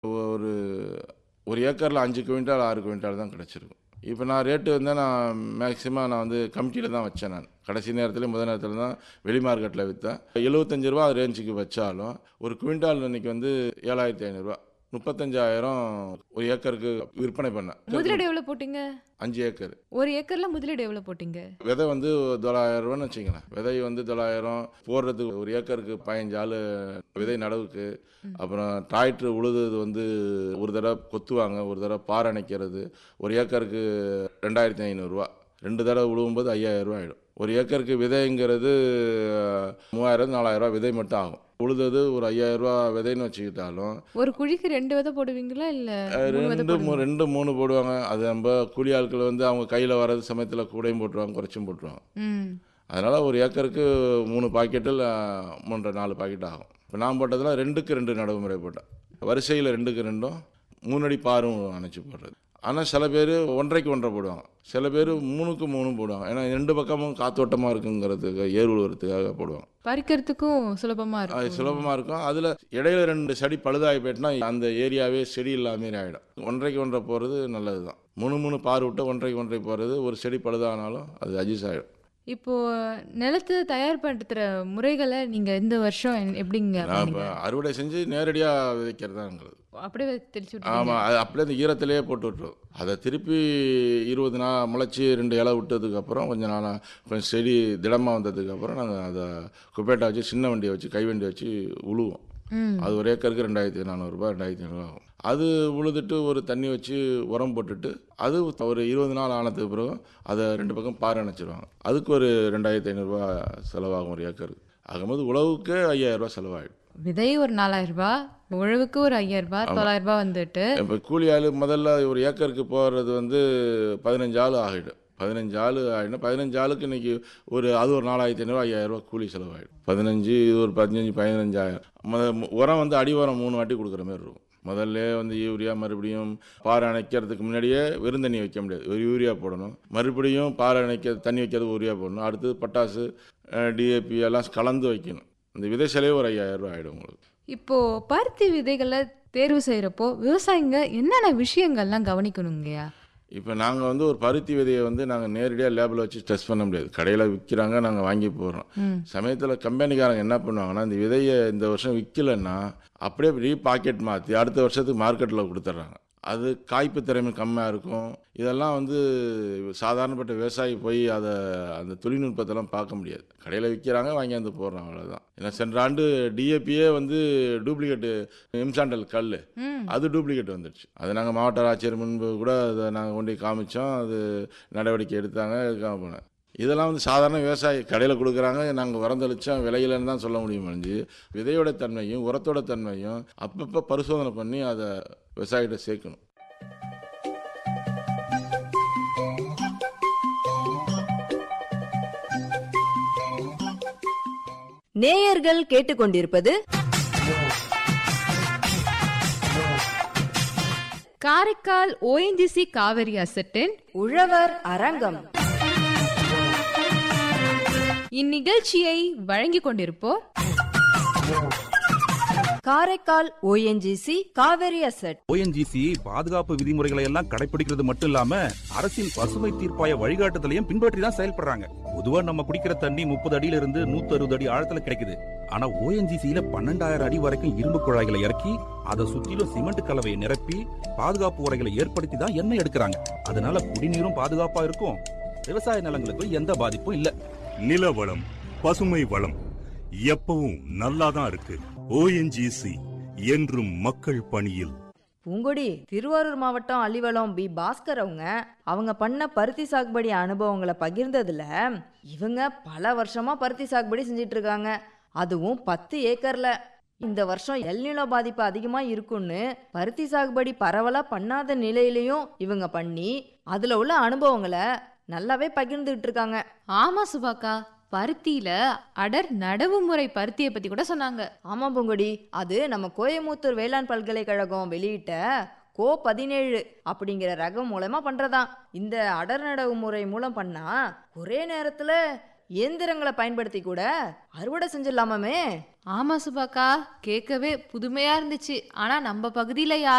ஒரு ஒரு ஏக்கரில் அஞ்சு குவிண்டால் ஆறு குவிண்டால் தான் கிடச்சிருக்கும் இப்போ நான் ரேட்டு வந்து நான் மேக்ஸிமம் நான் வந்து கமிட்டியில் தான் வச்சேன் நான் கடைசி நேரத்தில் முதல் நேரத்தில் தான் வெளி மார்க்கெட்டில் விற்றேன் எழுபத்தஞ்சு ரூபா ரேஞ்சுக்கு வச்சாலும் ஒரு குவிண்டால் இன்னைக்கு வந்து ஏழாயிரத்தி ஐநூறுரூவா முப்பத்தஞ்சாயிரம் ஒரு ஏக்கருக்கு விற்பனை பண்ணேன் முதலீடு எவ்வளவு போட்டீங்க அஞ்சு ஏக்கர் ஒரு ஏக்கர்ல முதலீடு எவ்வளவு போட்டீங்க விதை வந்து தொள்ளாயிரம் ரூபான்னு வச்சுங்களேன் விதை வந்து தொள்ளாயிரம் போடுறதுக்கு ஒரு ஏக்கருக்கு பதினஞ்சு ஆள் விதை நடவுக்கு அப்புறம் டிராக்டர் உழுதுறது வந்து ஒரு தடவை கொத்துவாங்க ஒரு தடவை பாறை அணைக்கிறது ஒரு ஏக்கருக்கு ரெண்டாயிரத்தி ஐநூறுரூவா ரெண்டு தடவை உழுவும்போது ஐயாயிரம் ரூபா ஆகிடும் ஒரு ஏக்கருக்கு விதைங்கிறது மூவாயிரம் நாலாயிரம் ரூபா விதை மட்டும் ஆகும் உழுதது ஒரு ஐயாயிரம் ரூபா விதைன்னு வச்சுக்கிட்டாலும் ஒரு குழிக்கு ரெண்டு விதை போடுவீங்களா இல்ல மூணு விதை ரெண்டு மூ போடுவீங்களா? ரெண்டு மூணு போடுவாங்க அது நம்ம கூலி ஆட்கள் வந்து அவங்க கையில் வர்றது சமயத்தில் கூடையும் போட்டுருவாங்க குறைச்சும் போட்டுருவாங்க ம் அதனால் ஒரு ஏக்கருக்கு மூணு பாக்கெட்டில் மூன்றரை நாலு பாக்கெட் ஆகும் இப்போ நான் போட்டதில் ரெண்டுக்கு ரெண்டு நடவு முறை போட்டேன் வரிசையில் ரெண்டுக்கு ரெண்டும் மூணடி பாரும் அணைச்சி போடுறது ஆனால் சில பேர் ஒன்றரைக்கு ஒன்றரை போடுவாங்க சில பேர் மூணுக்கு மூணு போடுவாங்க ஏன்னா ரெண்டு பக்கமும் காத்தோட்டமாக இருக்குங்கிறதுக்கு ஏர் உழுவுறதுக்காக போடுவாங்க பறிக்கிறதுக்கும் சுலபமா அது இருக்கும் சுலபமாக இருக்கும் அதில் இடையில ரெண்டு செடி பழுதாகி போயிட்டுனா அந்த ஏரியாவே செடி இல்லாத மாரி ஆகிடும் ஒன்றரைக்கு ஒன்றரை போகிறது நல்லது தான் மூணு மூணு பார் விட்டு ஒன்றரைக்கு ஒன்றரை போகிறது ஒரு செடி பழுதானாலும் அது அஜிஸ் ஆகிடும் இப்போ நிலத்தை தயார்படுத்துற முறைகளை நீங்க இந்த வருஷம் என்- எப்படிங்க நான் இப்போ பண்ணீங்க? அறுவடை செஞ்சு நேரடியாக விதைக்கிறது தான்ங்கிறது அப்படியே தெளிச்சு விட்டீங்க ஆமாம் அது அப்படியே அந்த ஈரத்திலேயே போட்டு விட்டுரும் அதை திருப்பி இருபது நாள் முளைச்சி ரெண்டு இலை விட்டதுக்கப்புறம் கொஞ்சம் நாளாக கொஞ்சம் செடி திடமாக வந்ததுக்கப்புறம் நாங்கள் அதை குப்பேட்டை வச்சு சின்ன வண்டியை வச்சு கை வண்டி வச்சு உழுவோம் ம் அது ஒரு ஏக்கருக்கு ரெண்டாயிரத்தி நானூறுரூபா ரெண்டாயிரத்தி ஐநூறுரூவா ஆகும் அது உழுதுட்டு ஒரு தண்ணி வச்சு உரம் போட்டுட்டு அது ஒரு இருபது நாள் ஆனதுக்கு பிறகு அதை ரெண்டு பக்கம் பாறை அணைச்சிருவாங்க அதுக்கு ஒரு ரெண்டாயிரத்தி ஐநூறுரூவா செலவாகும் ஒரு ஏக்கருக்கு ஆகும்போது உழவுக்கு ஐயாயிரரூபா செலவாகிடும் விதை ஒரு நாலாயிரம் ரூபாய் உழவுக்கு ஒரு ஐயாயிரம் ரூபாய் தொள்ளாயிரம் ரூபாய் வந்துட்டு இப்போ கூலி ஆள் முதல்ல ஒரு ஏக்கருக்கு போகிறது வந்து பதினஞ்சு ஆள் ஆகிடும் பதினஞ்சு ஆள் ஆகிடும் பதினஞ்சு ஆளுக்கு இன்னைக்கு ஒரு அது ஒரு நாலாயிரத்தி ஐநூறுவா ஐயாயிரரூவா கூலி செலவாகிடும் பதினஞ்சு இது ஒரு பதினஞ்சு பதினஞ்சாயிரம் முத உரம் வந்து அடி உரம் மூணு வாட்டி கொடுக்குற மாதிரி இருக்கும் முதல்ல வந்து யூரியா மறுபடியும் பாறை அணைக்கிறதுக்கு முன்னாடியே வெறும் தண்ணி வைக்க முடியாது ஒரு யூரியா போடணும் மறுபடியும் பாறை அணைக்க தண்ணி வைக்கிறது யூரியா போடணும் அடுத்து பட்டாசு டிஏபி எல்லாம் கலந்து வைக்கணும் இந்த விதை செலவே ஒரு ஐயாயிரம் ரூபாய் ஆகிடும் உங்களுக்கு இப்போ பருத்தி விதைகளை தேர்வு செய்யறப்போ விவசாயிங்க என்னென்ன விஷயங்கள்லாம் கவனிக்கணுங்கய்யா இப்போ நாங்கள் வந்து ஒரு பருத்தி விதையை வந்து நாங்கள் நேரடியாக லேபில் வச்சு டெஸ்ட் பண்ண முடியாது கடையில் விற்கிறாங்க நாங்கள் வாங்கி போடுறோம் ம் சமயத்தில் கம்பெனிக்காரங்க என்ன பண்ணுவாங்கன்னா இந்த விதையை இந்த வருஷம் விற்கலன்னா அப்படியே ரீ பாக்கெட் மாற்றி அடுத்த வருஷத்துக்கு மார்க்கெட்டில் கொடுத்துட்றாங்க அது காய்ப்பு திறமை கம்மியாக இருக்கும் இதெல்லாம் வந்து சாதாரணப்பட்ட விவசாயி போய் அதை அந்த தொழில்நுட்பத்தெல்லாம் பார்க்க முடியாது கடையில் விற்கிறாங்க வாங்கி வந்து போடுறாங்க அவ்வளோதான் ஏன்னா சென்ற ஆண்டு டிஏபியே வந்து டூப்ளிகேட்டு எம்சாண்டல் கல் ம் அது டூப்ளிகேட் வந்துடுச்சு அது நாங்கள் மாவட்ட ஆட்சியர் முன்பு கூட அதை நாங்கள் கொண்டு போய் காமிச்சோம் அது நடவடிக்கை எடுத்தாங்க எடுக்காம போனேன் இதெல்லாம் வந்து சாதாரண விவசாயி கடையில் கொடுக்குறாங்க நாங்கள் உரந்தளிச்சோம் விலையிலன்னு தான் சொல்ல முடியும் முடிஞ்சு விதையோட தன்மையும் உரத்தோட தன்மையும் அப்பப்போ பரிசோதனை பண்ணி அதை விவசாயிகிட்ட சேர்க்கணும் நேயர்கள் கேட்டுக்கொண்டிருப்பது காரைக்கால் ஓஎன்ஜிசி காவிரி அசட்டின் உழவர் அரங்கம் இந்நிகழ்ச்சியை வழங்கிக் கொண்டிருப்போர் Karaikal ONGC Cauvery asset ONGC பாதுகாப்பு விதிமுறைகளை எல்லாம் கடைபிடிக்கிறது மட்டும் இல்லாம அரசின் பசுமை தீர்ப்பாய வழிகாட்டுதலையும் பின்பற்றி தான் செயல்படுறாங்க பொதுவா நம்ம குடிக்கிற தண்ணி முப்பது அடியில இருந்து நூத்தி அறுபது அடி ஆழத்துல கிடைக்குது ஆனா ஓஎன்ஜிசியில பன்னெண்டாயிரம் அடி வரைக்கும் இரும்பு குழாய்களை இறக்கி அதை சுத்திலும் சிமெண்ட் கலவையை நிரப்பி பாதுகாப்பு உரைகளை ஏற்படுத்தி தான் எண்ணெய் எடுக்கிறாங்க அதனால குடிநீரும் பாதுகாப்பா இருக்கும் விவசாய நிலங்களுக்கும் எந்த பாதிப்பும் இல்ல நில வளம் பசுமை வளம் எப்பவும் நல்லாதான் இருக்கு ஓஎன்ஜிசி என்றும் மக்கள் பணியில் பூங்கொடி திருவாரூர் மாவட்டம் அள்ளிவளம் பி பாஸ்கர் அவங்க அவங்க பண்ண பருத்தி சாகுபடி அனுபவங்களை பகிர்ந்ததுல இவங்க பல வருஷமா பருத்தி சாகுபடி செஞ்சிட்டு இருக்காங்க அதுவும் பத்து ஏக்கர்ல இந்த வருஷம் எல்நிலோ பாதிப்பு அதிகமா இருக்குன்னு பருத்தி சாகுபடி பரவலா பண்ணாத நிலையிலையும் இவங்க பண்ணி அதுல உள்ள அனுபவங்களை நல்லாவே பகிர்ந்துகிட்டு இருக்காங்க ஆமா சுபாக்கா பருத்தியில அடர் நடவு முறை பருத்தியை பத்தி கூட சொன்னாங்க ஆமா பூங்கொடி அது நம்ம கோயமுத்தூர் வேளாண் பல்கலைக்கழகம் வெளியிட்ட கோ பதினேழு அப்படிங்கிற ரகம் மூலமா பண்றதாம் இந்த அடர் நடவு முறை மூலம் பண்ணா ஒரே நேரத்துல இயந்திரங்களை பயன்படுத்தி கூட அறுவடை செஞ்சிடலாமாமே ஆமா சுபாக்கா கேட்கவே புதுமையா இருந்துச்சு ஆனா நம்ம பகுதியில யாரும்